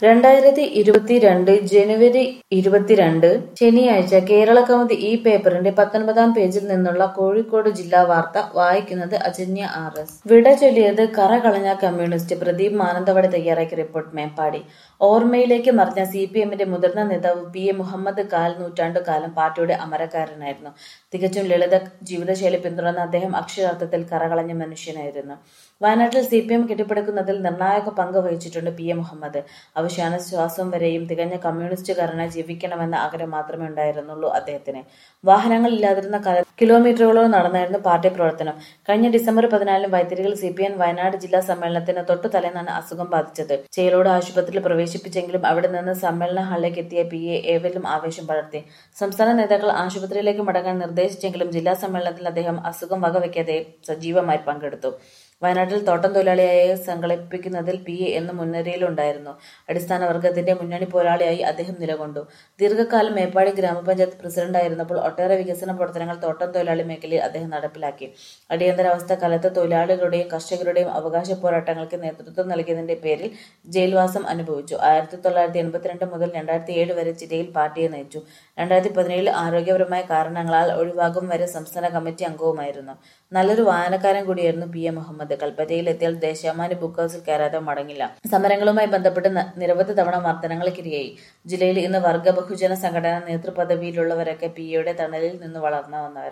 രണ്ടായിരത്തി ഇരുപത്തിരണ്ട് ജനുവരി ഇരുപത്തിരണ്ട് ശനിയാഴ്ച കേരളകൗമുദി ഈ പേപ്പറിന്റെ പത്തൊൻപതാം പേജിൽ നിന്നുള്ള കോഴിക്കോട് ജില്ലാ വാർത്ത വായിക്കുന്നത് അജന്യ ആർ എസ് വിട ചൊല്ലിയത് കറ കളഞ്ഞ കമ്മ്യൂണിസ്റ്റ് പ്രദീപ് മാനന്തവാടി തയ്യാറാക്കിയ റിപ്പോർട്ട് മേപ്പാടി ഓർമ്മയിലേക്ക് മറിഞ്ഞ സി പി എമ്മിന്റെ മുതിർന്ന നേതാവ് പി എ മുഹമ്മദ് കാൽ നൂറ്റാണ്ടുകാലം പാർട്ടിയുടെ അമരക്കാരനായിരുന്നു തികച്ചും ലളിത ജീവിതശൈലി പിന്തുടർന്ന അദ്ദേഹം അക്ഷരാർത്ഥത്തിൽ കറകളഞ്ഞ മനുഷ്യനായിരുന്നു വയനാട്ടിൽ സി പി എം കെട്ടിപ്പടുക്കുന്നതിൽ നിർണായക പങ്ക് വഹിച്ചിട്ടുണ്ട് പി എ മുഹമ്മദ് അവസാന ശ്വാസം വരെയും തികഞ്ഞ കമ്മ്യൂണിസ്റ്റുകാരനായി ജീവിക്കണമെന്ന ആഗ്രഹം മാത്രമേ ഉണ്ടായിരുന്നുള്ളൂ അദ്ദേഹത്തിന് വാഹനങ്ങൾ ഇല്ലാതിരുന്ന കാലത്ത് കിലോമീറ്ററുകളോളം നടന്നായിരുന്നു പാർട്ടി പ്രവർത്തനം കഴിഞ്ഞ ഡിസംബർ പതിനാലിന് വൈത്തിരികൾ സി പി എം വയനാട് ജില്ലാ സമ്മേളനത്തിന് തൊട്ടു തലേന്നാണ് അസുഖം ബാധിച്ചത് ചേലോട് ആശുപത്രിയിൽ പ്രവേശിപ്പിച്ചെങ്കിലും അവിടെ നിന്ന് സമ്മേളന ഹാളിലേക്ക് എത്തിയ പി എ ഏവരിലും ആവേശം പടർത്തി സംസ്ഥാന നേതാക്കൾ ആശുപത്രിയിലേക്ക് മടങ്ങാൻ നിർദ്ദേശിച്ചെങ്കിലും ജില്ലാ സമ്മേളനത്തിൽ അദ്ദേഹം അസുഖം വകവയ്ക്കാതെ സജീവമായി പങ്കെടുത്തു വയനാട്ടിൽ തോട്ടം തൊഴിലാളിയായി സംഘടിപ്പിക്കുന്നതിൽ പി എ എന്ന മുൻനിരയിലുണ്ടായിരുന്നു അടിസ്ഥാന വർഗത്തിന്റെ മുന്നണി പോരാളിയായി അദ്ദേഹം നിലകൊണ്ടു ദീർഘകാലം മേപ്പാടി ഗ്രാമപഞ്ചായത്ത് പ്രസിഡന്റായിരുന്നപ്പോൾ ഒട്ടേറെ വികസന പ്രവർത്തനങ്ങൾ തോട്ടം തൊഴിലാളി മേഖലയിൽ അദ്ദേഹം നടപ്പിലാക്കി അടിയന്തരാവസ്ഥ കാലത്ത് തൊഴിലാളികളുടെയും കർഷകരുടെയും അവകാശ പോരാട്ടങ്ങൾക്ക് നേതൃത്വം നൽകിയതിന്റെ പേരിൽ ജയിൽവാസം അനുഭവിച്ചു ആയിരത്തി തൊള്ളായിരത്തി എൺപത്തിരണ്ട് മുതൽ രണ്ടായിരത്തി ഏഴ് വരെ ജില്ലയിൽ പാർട്ടിയെ നയിച്ചു രണ്ടായിരത്തി പതിനേഴിൽ ആരോഗ്യപരമായ കാരണങ്ങളാൽ ഒഴിവാകും വരെ സംസ്ഥാന കമ്മിറ്റി അംഗവുമായിരുന്നു നല്ലൊരു വായനക്കാരൻ കൂടിയായിരുന്നു പി എ മുഹമ്മദ് കൽപ്പറ്റയിൽ എത്തിയാൽ ദേശാമാനി ബുക്ക് ഹൌസിൽ കയറാതെ മടങ്ങില്ല സമരങ്ങളുമായി ബന്ധപ്പെട്ട് ന- നിരവധി തവണ മർദ്ദനങ്ങൾക്കിരയായി ജില്ലയിൽ ഇന്ന് വർഗ ബഹുജന സംഘടന നേതൃപദവിയിലുള്ളവരൊക്കെ പി എയുടെ തണലിൽ നിന്ന് വളർന്നു വന്നവരാണ്